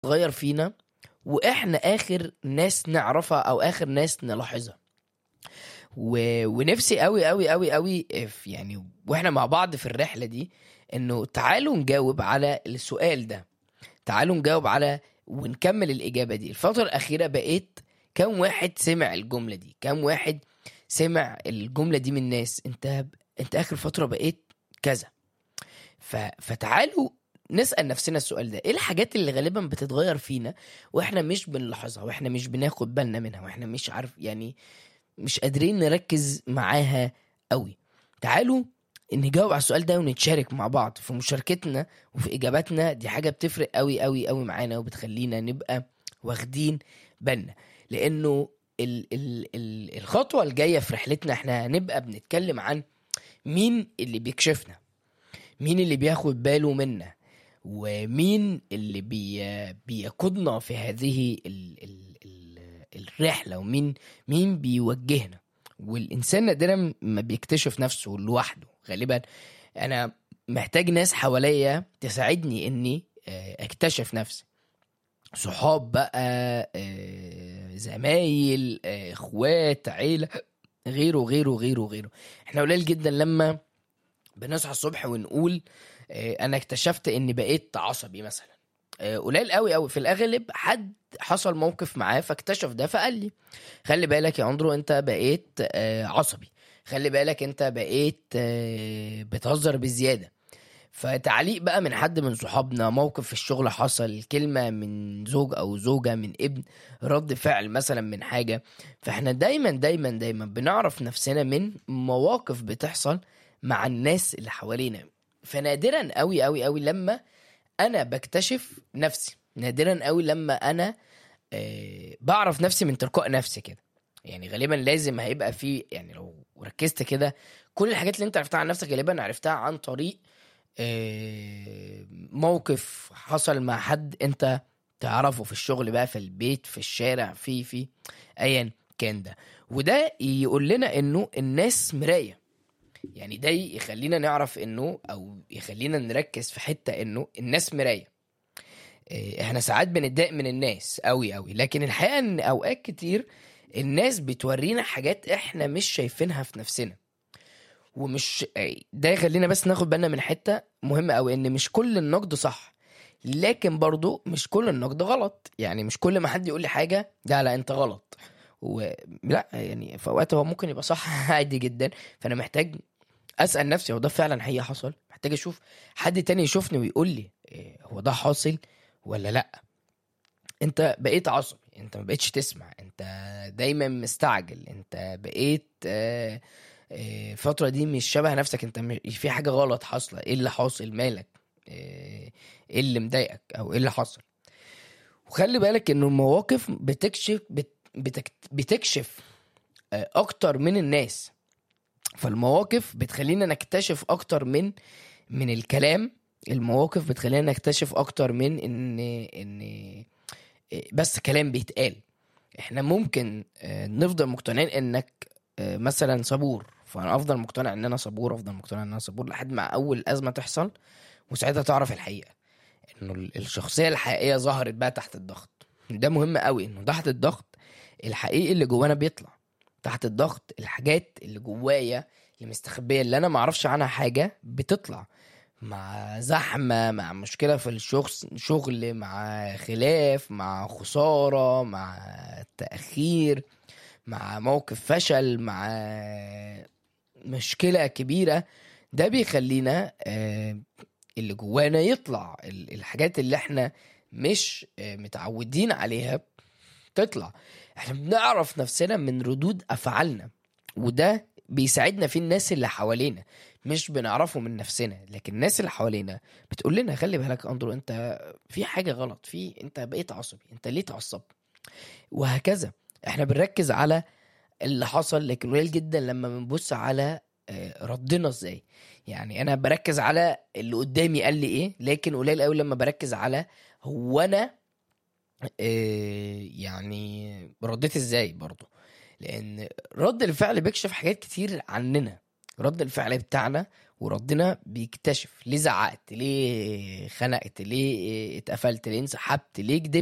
تغير فينا واحنا اخر ناس نعرفها او اخر ناس نلاحظها و... ونفسي قوي قوي قوي قوي في يعني واحنا مع بعض في الرحله دي انه تعالوا نجاوب على السؤال ده تعالوا نجاوب على ونكمل الاجابه دي الفتره الاخيره بقيت كم واحد سمع الجمله دي كم واحد سمع الجمله دي من الناس انت انت اخر فتره بقيت كذا ف... فتعالوا نسال نفسنا السؤال ده ايه الحاجات اللي غالبا بتتغير فينا واحنا مش بنلاحظها واحنا مش بناخد بالنا منها واحنا مش عارف يعني مش قادرين نركز معاها قوي تعالوا نجاوب على السؤال ده ونتشارك مع بعض في مشاركتنا وفي اجاباتنا دي حاجه بتفرق قوي قوي قوي معانا وبتخلينا نبقى واخدين بالنا لانه ال ال ال الخطوه الجايه في رحلتنا احنا هنبقى بنتكلم عن مين اللي بيكشفنا مين اللي بياخد باله منا ومين اللي بي بيقودنا في هذه ال ال ال الرحله ومين مين بيوجهنا والانسان نادرا ما بيكتشف نفسه لوحده غالبا انا محتاج ناس حواليا تساعدني اني آه، اكتشف نفسي صحاب بقى آه، زمايل آه، اخوات عيله غيره غيره غيره غيره احنا قليل جدا لما بنصحى الصبح ونقول آه، انا اكتشفت اني بقيت عصبي مثلا آه، قليل قوي قوي في الاغلب حد حصل موقف معاه فاكتشف ده فقال لي خلي بالك يا اندرو انت بقيت آه، عصبي خلي بالك انت بقيت آه، بتهزر بزياده فتعليق بقى من حد من صحابنا موقف في الشغل حصل كلمة من زوج أو زوجة من ابن رد فعل مثلا من حاجة فاحنا دايما دايما دايما بنعرف نفسنا من مواقف بتحصل مع الناس اللي حوالينا فنادرا قوي قوي قوي لما انا بكتشف نفسي نادرا قوي لما انا آه بعرف نفسي من تلقاء نفسي كده يعني غالبا لازم هيبقى في يعني لو ركزت كده كل الحاجات اللي انت عرفتها عن نفسك غالبا عرفتها عن طريق آه، موقف حصل مع حد انت تعرفه في الشغل بقى في البيت في الشارع في في ايا كان ده وده يقول لنا انه الناس مرايه يعني ده يخلينا نعرف انه او يخلينا نركز في حته انه الناس مرايه إيه، احنا ساعات بنتضايق من الناس قوي قوي لكن الحقيقه ان اوقات كتير الناس بتورينا حاجات احنا مش شايفينها في نفسنا ومش إيه، ده يخلينا بس ناخد بالنا من حته مهمه قوي ان مش كل النقد صح لكن برضو مش كل النقد غلط يعني مش كل ما حد يقول لي حاجه لا لا انت غلط ولا يعني في اوقات هو ممكن يبقى صح عادي جدا فانا محتاج اسال نفسي هو ده فعلا حقيقه حصل محتاج اشوف حد تاني يشوفني ويقول لي إيه، هو ده حاصل ولا لا انت بقيت عصبي انت ما بقيتش تسمع انت دايما مستعجل انت بقيت آه، آه، الفترة دي مش شبه نفسك انت م- في حاجة غلط حاصلة ايه اللي حاصل مالك آه، ايه اللي مضايقك او ايه اللي حصل وخلي بالك انه المواقف بتكشف بت بتك بتكشف آه، اكتر من الناس فالمواقف بتخلينا نكتشف اكتر من من الكلام المواقف بتخلينا نكتشف اكتر من ان ان بس كلام بيتقال احنا ممكن آه، نفضل مقتنعين انك آه، مثلا صبور فانا افضل مقتنع ان انا صبور افضل مقتنع ان انا صبور لحد ما اول ازمه تحصل وساعتها تعرف الحقيقه انه ال- الشخصيه الحقيقيه ظهرت بقى تحت الضغط ده مهم قوي انه تحت الضغط الحقيقي اللي جوانا بيطلع تحت الضغط الحاجات اللي جوايا اللي مستخبيه اللي انا ما اعرفش عنها حاجه بتطلع مع زحمه مع مشكله في الشغل شغل مع خلاف مع خساره مع تاخير مع موقف فشل مع مشكله كبيره ده بيخلينا آه، اللي جوانا يطلع ال- الحاجات اللي احنا مش آه، متعودين عليها تطلع احنا بنعرف نفسنا من ردود افعالنا وده بيساعدنا في الناس اللي حوالينا مش بنعرفه من نفسنا لكن الناس اللي حوالينا بتقول لنا خلي بالك اندرو انت في حاجه غلط في انت بقيت عصبي انت ليه اتعصبت وهكذا احنا بنركز على اللي حصل لكن قليل جدا لما بنبص على آه، ردنا ازاي يعني انا بركز على اللي قدامي قال لي ايه لكن قليل قوي لما بركز على هو انا آه، يعني رديت ازاي برضو لان رد الفعل بيكشف حاجات كتير عننا رد الفعل بتاعنا وربنا بيكتشف ليه زعقت ليه خنقت ليه اتقفلت ليه انسحبت ليه كدبت